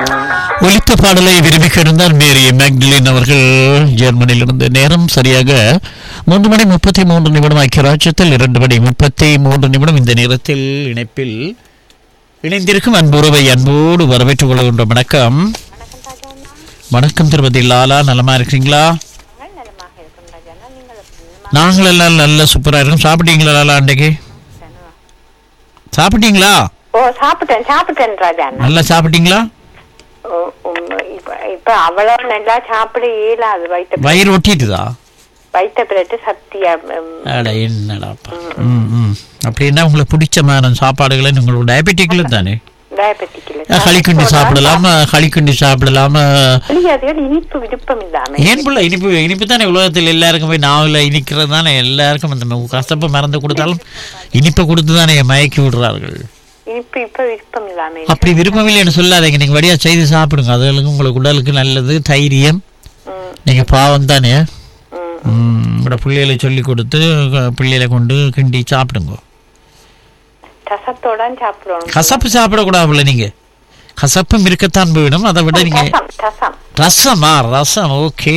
ஒலித்த பாடலை விரும்பி கிடந்தார் மேரி மேக்டலின் அவர்கள் ஜெர்மனியிலிருந்து நேரம் சரியாக மூன்று மணி முப்பத்தி மூன்று நிமிடம் ஐக்கிய ராஜ்யத்தில் இரண்டு மணி முப்பத்தி மூன்று நிமிடம் இந்த நேரத்தில் இணைப்பில் இணைந்திருக்கும் அன்புறவை அன்போடு வரவேற்றுக் கொள்கின்ற வணக்கம் வணக்கம் திருப்பதி லாலா நலமா இருக்கிறீங்களா நாங்கள் எல்லாம் நல்ல சூப்பரா இருக்கோம் சாப்பிட்டீங்களா லாலா அன்றைக்கு சாப்பிட்டீங்களா ஓ சாப்பிட்டேன் சாப்பிட்டேன் ராஜா நல்லா சாப்பிட்டீங்களா ஓ, உம், இப்ப இப்ப அவ்வளவு நல்லா சாப்பிட இயலாது வைத்த வயிறு ஒட்டிட்டுதா வைத்த பிறகு சத்தியம் உம், அட என்னடாப்பா ம் ம் அப்படின்னா உங்களுக்கு பிடிச்சமான சாப்பாடுகளை உங்களுக்கு டயபெட்டிக்ல தானே diabetic இல்ல. அஹ், களிக்குண்டி சாப்பிடலாம களிக்குண்டி சாப்பிடலாம புளியாதைகள் இனிப்பு விருப்பம் இல்லாம ஏன் புள்ள இனிப்பு இனிப்பு தானே உலகத்தில் எல்லாருக்கும் போய் நாவல இனிக்கிறது தானே எல்லாருக்கும் அந்த ம- கசப்பை மறந்து கொடுத்தாலும் இனிப்பை கொடுத்து தானே மயக்கி விடுறார்கள் இனிப்பு இப்ப விருப்பம் இல்லாம அப்படி விருப்பமில்லைன்னு சொல்லாதீங்க நீங்க வடியா செய்து சாப்பிடுங்க அதுகளுக்கு உங்களுக்கு உடலுக்கு நல்லது தைரியம் ம், நீங்க பாவம் தானே ம். ம், உங்களோட பிள்ளைகளை சொல்லி கொடுத்து க- பிள்ளைகளை கொண்டு கிண்டி சாப்பிடுங்க ரசத்தோட சாப்பிடணும் கசப்பு சாப்பிடக்கூடாதுல்ல நீங்க கசப்பும் இருக்கத்தான் வேணும் அதை விட நீங்க ரசம் ரசம் ரசமா ரசம் ஓகே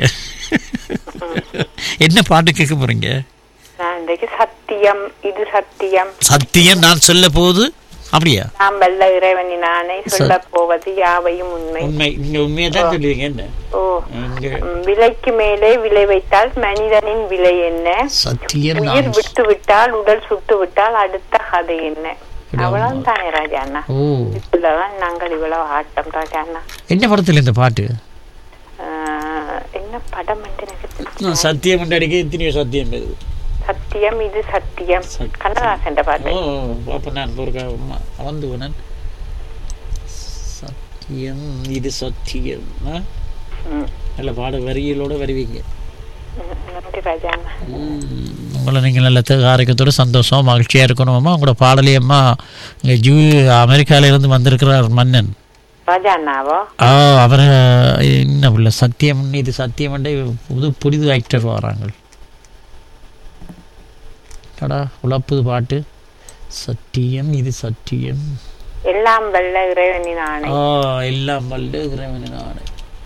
என்ன பாட்டு கேட்க போறீங்க நான் இன்றைக்கு சத்தியம் இது சத்தியம் சத்தியம் நான் சொல்ல போது அப்படியா நாம் வல்ல இறைவனி நானே சொல்ல போவது யாவையும் உண்மை உண்மை நீங்க உண்மையை தான் சொல்லுவீங்க என்ன ஓ இங்க உம், விலைக்கு மேலே விலை வைத்தால் மனிதனின் விலை என்ன சத்தியம் உயிர் நான் விட்டு விட்டால் உடல் சுட்டு விட்டால் அடுத்த கதை என்ன அவ்வளவு தானே ராஜா அண்ணா ஓ இதுலதான் நாங்கள் இவ்வளவு ஆட்டம் ராஜா அண்ணா என்ன படத்துல இந்த பாட்டு ஆஹ், என்ன படம் என்று எனக்கு தெரியல. சத்தியம் அடிக்க எத்தனையோ சத்தியம் இருக்குது சத்தியம் இது சத்தியம் சத்தியம். கண்ணதாசன் பாட்டு ஓ அப்ப நான் ஒரு வந்து போனேன் சத்தியம் இது சத்தியம் ஆ? ம். நல்ல பாட வரிகளோட வருவீங்க ம், நன்றி ராஜா அண்ணா உங்களை நீங்கள் நல்ல த- ஆரோக்கியத்தோட சந்தோஷம் மகிழ்ச்சியாக இருக்கணுமா உங்களோட பாடலையம்மா இங்கே ஜூ அமெரிக்காவிலேருந்து வந்திருக்கிறார் மன்னன் ராஜா அண்ணாவோ ஆ அவர் என்ன உள்ள சத்தியம் இது சத்தியம் புது புதிது ஆக்டர் வராங்க கடா உழப்புது பாட்டு சத்தியம் இது சத்தியம் எல்லாம் வல்ல இறைவனி நானே ஆ எல்லாம் வல்ல இறைவன் நானே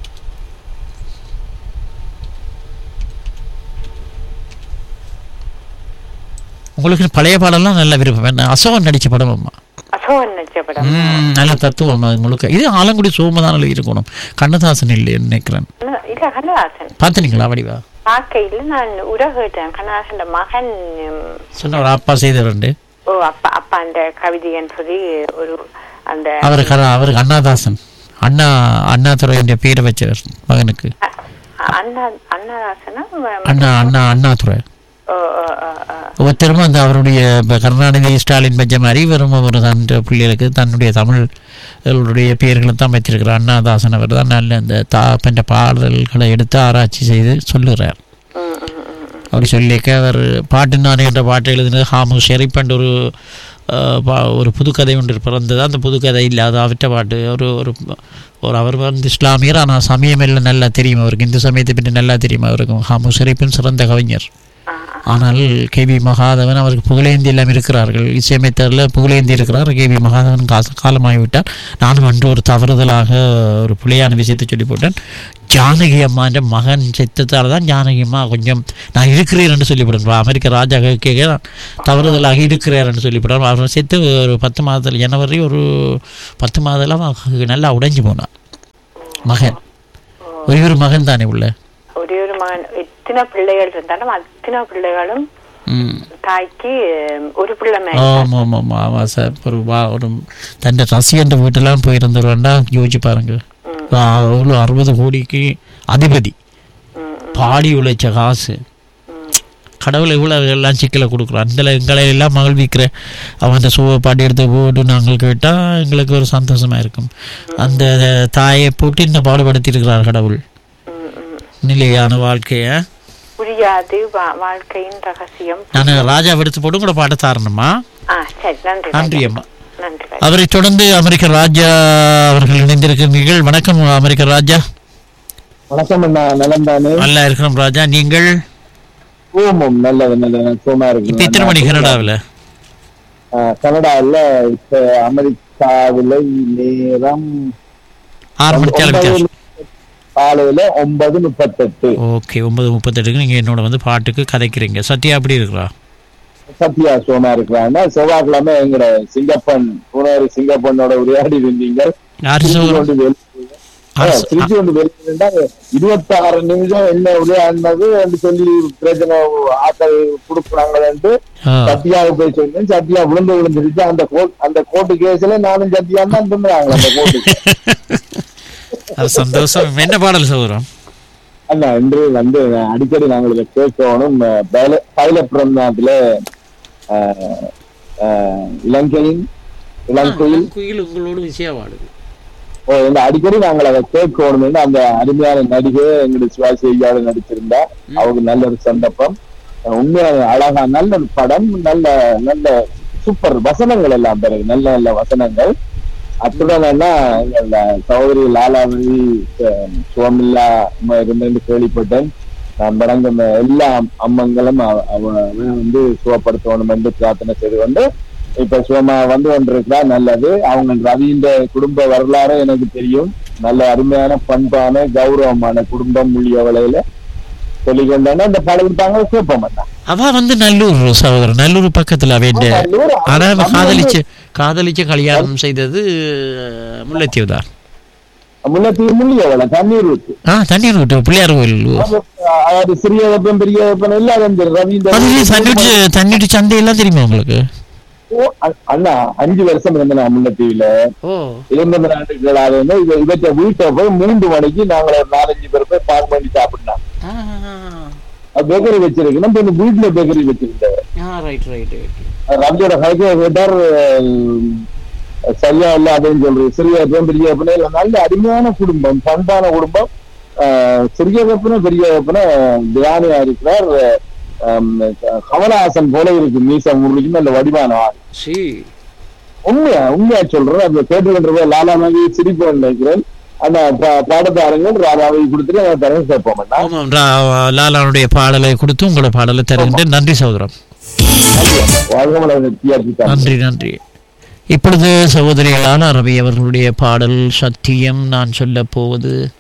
உங்களுக்கு பழைய பாடலாம் நல்ல விருப்பம் என்ன அசோகன் நடிச்ச படம் அம்மா அசோகன் நடிச்ச படம் ம், நல்ல தத்துவம் அது முழுக்க இது ஆலங்குடி சோமதான் இருக்கணும் கண்ணதாசன் இல்லைன்னு நினைக்கிறேன் இல்ல, இல்ல கண்ணதாசன் பார்த்துனீங்களா வடிவா பார்க்கையில நான் உரகேட்டேன் கண்ணதாசன் மகன் உம், சொன்ன ஒரு அப்பா செய்தவருண்டு ஓ அப்பா அப்பா அந்த கவிதைன்னு சொல்லி ஒரு அந்த அவர் கர அவருக்கு அண்ணாதாசன் அண்ணா அண்ணாதுரையுடைய பேரை வச்சவர் மகனுக்கு அ- அண்ணா அண்ணாதாசனா ம- அண்ணா அண்ணா அண்ணாதுரை ஓ, ஓ, ஓ, ஓ. ஒருத்தரும் அந்த அவருடைய இப்ப கருணாநிதி ஸ்டாலின் பஞ்ச மாதிரி வெறும் அவர் தன் பிள்ளைகளுக்கு தன்னுடைய தமிழ்களுடைய பெயர்களை தான் வைத்திருக்கிறார் அண்ணாதாசன் அவர் தான் நல்ல அந்த தாப்பன்ற பாடல்களை எடுத்து ஆராய்ச்சி செய்து சொல்லுகிறார் ம், ம், ம், ம். அப்படி சொல்லிக்க அவர் பாட்டு நானே என்ற பாட்டை எழுதினது ஹாமு ஷெரீப் என்ற ஒரு அஹ், பா- ஒரு புதுக்கதை ஒன்று பிறந்தது அந்த புதுக்கதை இல்லாத அவற்ற பாட்டு ஒரு ஒரு ஒரு அவர் வந்து இஸ்லாமியர் ஆனால் சமயம் எல்லாம் நல்லா தெரியும் அவருக்கு இந்து சமயத்தை பற்றி நல்லா தெரியும் அவருக்கு ஹாமு ஷெரீப்பின் சிறந்த கவிஞர் ஆ, ஆனால் கேபி மகாதவன் அவருக்கு புகழேந்தி எல்லாம் இருக்கிறார்கள் இசையமைத்தரில் புகழேந்தி இருக்கிறார் கேபி மகாதவன் காசு காலமாகிவிட்டார் நானும் அன்று ஒரு தவறுதலாக ஒரு பிள்ளையான விஷயத்தை சொல்லி போட்டேன் ஜானகி அம்மான்ற மகன் செத்ததால் தான் ஜானகி அம்மா கொஞ்சம் நான் இருக்கிறேன் என்று சொல்லிவிடுறேன் அமெரிக்க ராஜா கேட்க நான் தவறுதலாக இருக்கிறேன் என்று சொல்லிவிடுறேன் அவர் செத்து ஒரு பத்து மாதத்தில் ஜனவரி ஒரு பத்து மாதத்தில் நல்லா உடைஞ்சு போனான் மகன் ஒரே ஒரு மகன் தானே உள்ள ஒரே ஒரு மகன் எத்தனை பிள்ளைகள் இருந்தாலும் அத்தனை பிள்ளைகளும் ம் தாய்க்கு ஒரு பிள்ளை மேல ஆமாம் ஆமாம் ஆமாம் ஆமாம் சார் ஒரு வா ஒரு தன் ரசிகன்ற வீட்டெல்லாம் போயிருந்தவர்டா யோசிச்சு பாருங்க ஆ, அவ்வளோ அறுபது கோடிக்கு அதிபதி ம், பாடி உழைச்ச காசு கடவுள் இவ்வளோ எல்லாம் சிக்கலை கொடுக்குறோம் அந்த எங்களை எல்லாம் மகிழ்விக்கிற அவன் அந்த சோவை பாடி எடுத்து போட்டு நாங்கள் கேட்டால் எங்களுக்கு ஒரு சந்தோஷமாக இருக்கும் அந்த தாயை போட்டு இன்னும் பாடுபடுத்தி இருக்கிறார் கடவுள் ம், ம். நிலையான வாழ்க்கையை புரியாது வா- வாழ்க்கையின் ரகசியம் நான் ராஜா எடுத்து போட்டு கூட பாட தாரணுமா ஆ சரி நன்றி நன்றி ராஜா. அம்மா நன்றி ராஜா. அவரை தொடர்ந்து அமெரிக்க ராஜா அவர்கள் இணைந்திருக்கிறீர்கள் வணக்கம் அமெரிக்க ராஜா வணக்கம் அண்ணா நலம் தானே நல்லா இருக்கிறோம் ராஜா நீங்கள் ஓமம் நல்லது நல்லது சும்மா இப்ப எத்தனை மணி இருக்கு கனடாவில் கனடாவில் இப்ப அமெரிக்காவில் நேரம் ஆறு மணி நேரம் வித்தியாசம் காலையில ஒன்பது முப்பத்தெட்டு ஓகே ஒன்பது முப்பத்தெட்டுக்கு நீங்கள் என்னோட வந்து பாட்டுக்கு கதைக்கிறீங்க சத்யா அப்படி இருக்கிறா சத்யா சோமா இருக்கிறாங்கன்னா செவ்வாய்க்கிழமை எங்கட சிங்கப்பன் புனேரி சிங்கப்பனோட உரையாடி இருந்தீங்க யார் திருச்சி சகோதரன் கொண்டு வெளியே அரசு- திருச்சி கொண்டு வெளியிருந்தா இருபத்தி ஆறு நிமிஷம் என்ன உரையாடினது என்று சொல்லி பிரச்சனை ஆக்கள் கொடுக்குறாங்கன்னு ஆ. சத்யாவுக்கு போய் சொன்னேன் சத்யா விழுந்து விழுந்துருச்சு அந்த கோர்ட் அந்த கோர்ட்டு கேஸ்ல நானும் சத்யா தான் தின்றாங்க அந்த கோர்ட்டு அது சந்தோஷம் என்ன பாடல் சகோதரம் அண்ணா இன்று வந்து அடிக்கடி நாங்கள் இதை கேட்கணும் பைலப்புறம் நாட்டுல ஆஹ், ஆஹ், இலங்கையின் இலங்கையில் குயில் உங்களோடு விஷயம் பாடுது ஓ, இந்த அடிக்கடி நாங்கள் அதை கேட்கணும் அந்த அருமையான நடிகை எங்களுடைய சிவாஜி ஐயாவோட நடிச்சிருந்தா அவங்க நல்ல ஒரு சந்தர்ப்பம் உண்மையான அழகா நல்ல ஒரு படம் நல்ல நல்ல சூப்பர் வசனங்கள் எல்லாம் பிறகு நல்ல நல்ல வசனங்கள் அத்துடன் என்ன எங்கள் சகோதரி லாலாவதி சுவமில்லா இருந்து கேள்விப்பட்டேன் நான் வணங்கும் எல்லா அம்மங்களும் அவ- அவ வந்து சுகப்படுத்தணும் என்று பிரார்த்தனை செய்து கொண்டு இப்ப சுகமா வந்து கொண்டிருக்கிறா நல்லது அவங்க ரவியின் குடும்ப வரலாறு எனக்கு தெரியும் நல்ல அருமையான பண்பான கௌரவமான குடும்பம் மொழிய வலையில சொல்லிக்கொண்டேன்னா இந்த படம் தாங்க கேட்போம் அண்ணா. அவ வந்து நல்லூர் சகோதரன் நல்லூர் பக்கத்துல அவ ஆமா, நல்லூர். ஆனா அவ நம்ம காதலிச்சு காதலிச்சு கல்யாணம் செய்தது முல்லைத்தீவு தான் முன்னத்தீவு மொழிய வலை தண்ணீர் ஊத்து ஆ தண்ணீர் விட்டு பிள்ளையார் கோயில் அதாவது சிறிய வெப்பம் பெரிய வெப்பம் எல்லாம் தெரியும் அது ரவீந்திர தண்ணீர் தண்ணீர் சந்தை எல்லாம் தெரியுமா உங்களுக்கு ஓ, அ- அண்ணா அஞ்சு வருஷம் இருந்தேன் நான் முன்னத்தீவுல ஓ இருபது ஆண்டுகளாக இருந்து இவ இவற்றை வீட்டை போய் மூன்று மணிக்கு நாங்கள் ஒரு நாலஞ்சு பேர் போய் பாக் பண்ணி சாப்பிட்டோம் பேக்கரி வச்சிருக்கணும் இப்ப இந்த வீட்டுல பேக்கரி வச்சிருந்தேன் ரைட் ரைட் ரவியோட கைக்கு கேட்டார் சரியா இல்ல அப்படின்னு சொல்றது சிறிய வெப்பம் பெரிய வெப்பனை இல்ல நல்ல அருமையான குடும்பம் பண்பான குடும்பம் ஆஹ், சிறிய வெப்பனை பெரிய வெப்பனை தியானியா இருக்கிறார் ஆம், கமலஹாசன் போல இருக்கு மீசா முருகன் நல்ல வடிவான ஆள் சி உண்மையா உண்மையா சொல்றேன் அந்த கேட்டுக்கின்ற லாலா மகி சிரிப்பு நினைக்கிறேன் அந்த பா- பாடத்தை அரங்கள் ராதாவை கொடுத்துட்டு அந்த தரங்க கேட்போம் அண்ணா. ஆமாம் ரா- லாலாவுடைய பாடலை கொடுத்து உங்களோட பாடலை தருகின்றேன் நன்றி சகோதரம் நன்றி அண்ணா. வாழ்க வளமுடன் டிஆர்பி தான். நன்றி நன்றி இப்பொழுது சகோதரி லாலா ரவி அவர்களுடைய பாடல் சத்தியம் நான் சொல்ல போவது